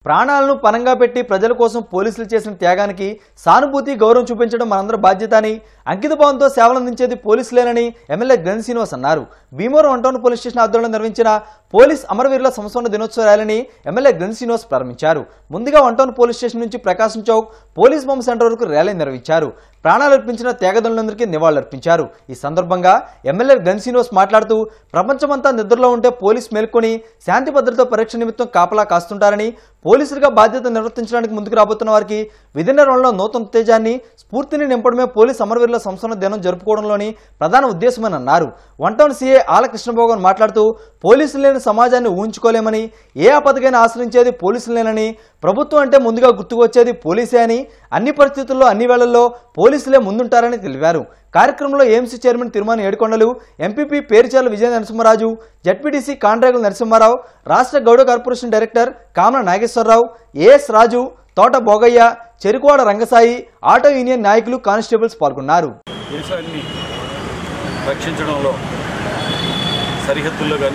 ప్రాణాలను పనంగా పెట్టి ప్రజల కోసం పోలీసులు చేసిన త్యాగానికి సానుభూతి గౌరవం చూపించడం మనందరి బాధ్యత అని అంకితభావంతో సేవలందించేది పోలీసులేనని ఎమ్మెల్యే గన్ శ్రీనివాస్ అన్నారు Bhimavaram one town police station ఆధ్వర్యంలో నిర్వహించిన పోలీస్ అమరవీరుల సంస్మరణ దినోత్సవ ర్యాలీని ఎమ్మెల్యే గన్ శ్రీనివాస్ ప్రారంభించారు ముందుగా వన్ టౌన్ పోలీస్ స్టేషన్ నుంచి ప్రకాశం చౌక్ పోలీస్ బొమ్మ సెంటర్ వరకు ర్యాలీ నిర్వహించారు ప్రాణాలు అర్పించిన త్యాగదనులందరికీ నివాళులర్పించారు ఈ సందర్భంగా ఎమ్మెల్యే గన్ శ్రీనివాస్ మాట్లాడుతూ ప్రపంచమంతా నిద్రలో ఉంటే పోలీస్ మేల్కొని శాంతి భద్రత పరీక్ష నిమిత్తం కాపలా కాస్తుంటారని పోలీసులుగా బాధ్యత నిర్వర్తించడానికి ముందుకు రాబోతున్న వారికి విధి నిర్వహణలో నూతన ఉత్తేజాన్ని స్ఫూర్తిని నింపడమే పోలీస్ అమరవీరుల సంస్మరణ దినం జరుపుకోవడంలోని ప్రధాన ఉద్దేశమని అన్నారు వన్ టౌన్ సీఏ ఆల కృష్ణభోగన్ మాట్లాడుతూ పోలీసులు లేని సమాజాన్ని ఊహించుకోలేమని ఏ ఆపదకైనా ఆశ్రయించేది పోలీసులేనని ప్రభుత్వం అంటే ముందుగా గుర్తుకొచ్చేది పోలీసే అని అన్ని పరిస్థితుల్లో అన్ని వేళల్లో పోలీసులే ముందుంటారని తెలిపారు కార్యక్రమంలో AMC chairman Tirumala Yedukondalu MPP Peruchala Vijaya Narasimharaju ZPTC Kandregula Narasimharao రాష్ట్ర Gouda corporation director Kamana Nageswararao AS Raju Thota Bhogaiah Cherukuwada Rangasai auto union నాయకులు కానిస్టేబుల్స్ పాల్గొన్నారు దేశాన్ని రక్షించడంలో సరిహద్దుల్లో కానీ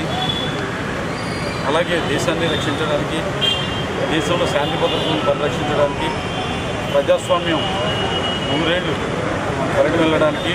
అలాగే దేశాన్ని రక్షించడానికి దేశంలో శాంతి భద్రతలను పరిరక్షించడానికి ప్రజాస్వామ్యం నూరేళ్లు పరిడి వెళ్ళడానికి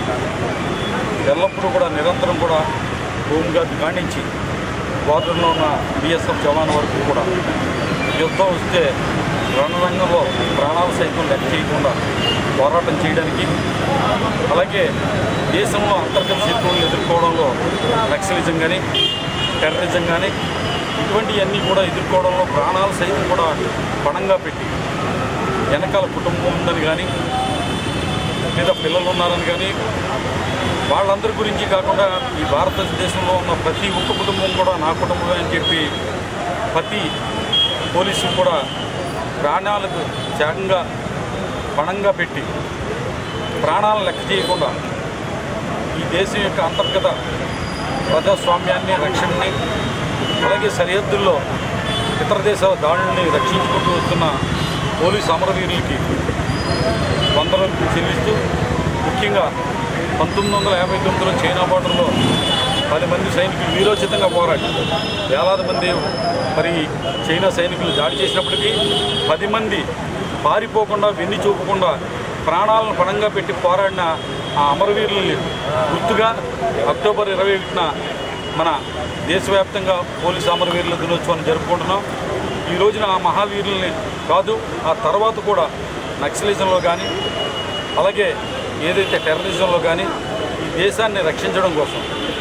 ఎల్లప్పుడూ కూడా నిరంతరం కూడా హోంగార్డ్ కానించి బార్డర్లో ఉన్న బిఎస్ఎఫ్ జవాన్ వరకు కూడా యుద్ధం వస్తే రణరంగంలో ప్రాణాలు సైతం లెక్క చేయకుండా పోరాటం చేయడానికి అలాగే దేశంలో అంతర్గత శత్రువులను ఎదుర్కోవడంలో నక్సలిజం కానీ టెర్రరిజం కానీ ఇటువంటివన్నీ కూడా ఎదుర్కోవడంలో ప్రాణాలు సైతం కూడా పణంగా పెట్టి వెనకాల కుటుంబం ఉందని కానీ లేదా పిల్లలు ఉన్నారని కానీ వాళ్ళందరి గురించి కాకుండా ఈ భారతదేశంలో ఉన్న ప్రతి ఒక్క కుటుంబం కూడా నా కుటుంబమే అని చెప్పి ప్రతి పోలీసు కూడా ప్రాణాలకు త్యాగంగా పణంగా పెట్టి ప్రాణాలను లెక్క చేయకుండా ఈ దేశం యొక్క అంతర్గత ప్రజాస్వామ్యాన్ని రక్షణని అలాగే సరిహద్దుల్లో ఇతర దేశాల దాడుల్ని రక్షించుకుంటూ వస్తున్న పోలీసు అమరవీరులకి వందనం చెల్లిస్తూ ముఖ్యంగా పంతొమ్మిది వందల యాభై తొమ్మిదిలో చైనా బార్డర్లో పది మంది సైనికులు వీరోచితంగా పోరాడి వేలాది మంది మరి చైనా సైనికులు దాడి చేసినప్పటికీ పది మంది పారిపోకుండా వెన్ను చూపకుండా ప్రాణాలను పణంగా పెట్టి పోరాడిన ఆ అమరవీరులని గుర్తుగా అక్టోబర్ ఇరవై ఒకటిన మన దేశవ్యాప్తంగా పోలీసు అమరవీరుల దినోత్సవాన్ని జరుపుకుంటున్నాం ఈ రోజున ఆ మహావీరుల్ని కాదు ఆ తర్వాత కూడా నక్సలిజంలో కానీ అలాగే ఏదైతే టెర్రరిజంలో కానీ ఈ దేశాన్ని రక్షించడం కోసం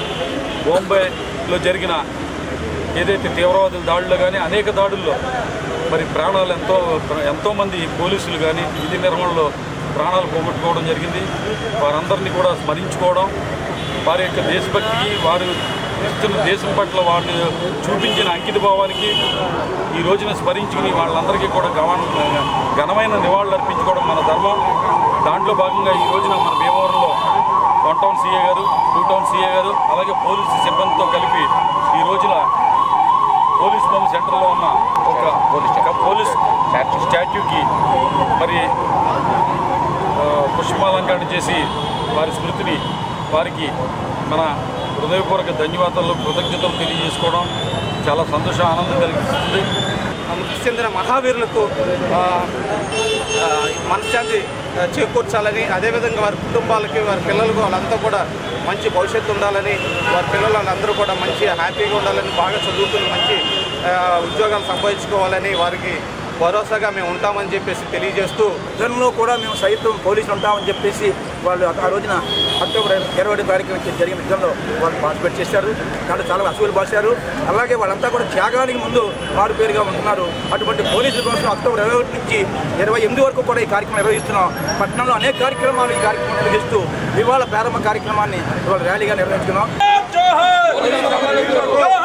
బాంబేలో జరిగిన ఏదైతే తీవ్రవాదుల దాడుల్లో కానీ అనేక దాడుల్లో మరి ప్రాణాలు ఎంతో ఎంతోమంది పోలీసులు కానీ విధి నిర్వహణలో ప్రాణాలు పోగొట్టుకోవడం జరిగింది వారందరినీ కూడా స్మరించుకోవడం వారి యొక్క దేశభక్తికి వారు ఇస్తున్న దేశం పట్ల వాళ్ళు చూపించిన అంకిత భావానికి ఈ రోజున స్మరించుకుని వాళ్ళందరికీ కూడా గవన్ ఘనమైన నివాళులు అర్పించుకోవడం మన ధర్మం దాంట్లో భాగంగా ఈ రోజున మన భీమవరంలో వన్ టౌన్ సీఏ గారు టూ టౌన్ సీఏ గారు అలాగే పోలీసు సిబ్బందితో కలిపి ఈ రోజున పోలీస్ బొమ్మ సెంటర్లో ఉన్న ఒక ఒక పోలీస్ స్టాట్యూకి మరి ఆ, పుష్పాలంకరణ చేసి వారి స్మృతిని వారికి మన హృదయపూర్వక ధన్యవాదాలు కృతజ్ఞతలు తెలియజేసుకోవడం చాలా సంతోషం ఆనందం కలిగిస్తుంది మృతి చెందిన మహావీరులకు ఆ, ఆ, మనశ్శాంతి ఆ, చేకూర్చాలని అదేవిధంగా వారి కుటుంబాలకి వారి పిల్లలకు వాళ్ళంతా కూడా మంచి భవిష్యత్తు ఉండాలని వారి పిల్లలు వాళ్ళందరూ కూడా మంచి హ్యాపీగా ఉండాలని బాగా చదువుకుని మంచి ఆ, ఉద్యోగాలు సంపాదించుకోవాలని వారికి భరోసాగా మేము ఉంటామని చెప్పేసి తెలియజేస్తూ జనంలో కూడా మేము సైతం పోలీసులు ఉంటామని చెప్పేసి వాళ్ళు ఆ రోజున అక్టోబర్ ఇరవై ఒకటి తారీఖున జరిగిన యుద్ధంలో వాళ్ళు పార్టిసిపేట్ చేశారు దాంట్లో చాలా అసూలు బాశారు అలాగే వాళ్ళంతా కూడా త్యాగానికి ముందు మారు పేరుగా ఉంటున్నారు అటువంటి పోలీసుల కోసం అక్టోబర్ ఇరవై ఒకటి నుంచి ఇరవై ఎనిమిది వరకు కూడా ఈ కార్యక్రమం నిర్వహిస్తున్నాం పట్టణంలో అనేక కార్యక్రమాలు ఈ కార్యక్రమం నిర్వహిస్తూ ఇవాళ ప్రారంభ కార్యక్రమాన్ని ఇవాళ ర్యాలీగా నిర్వహించుకున్నాం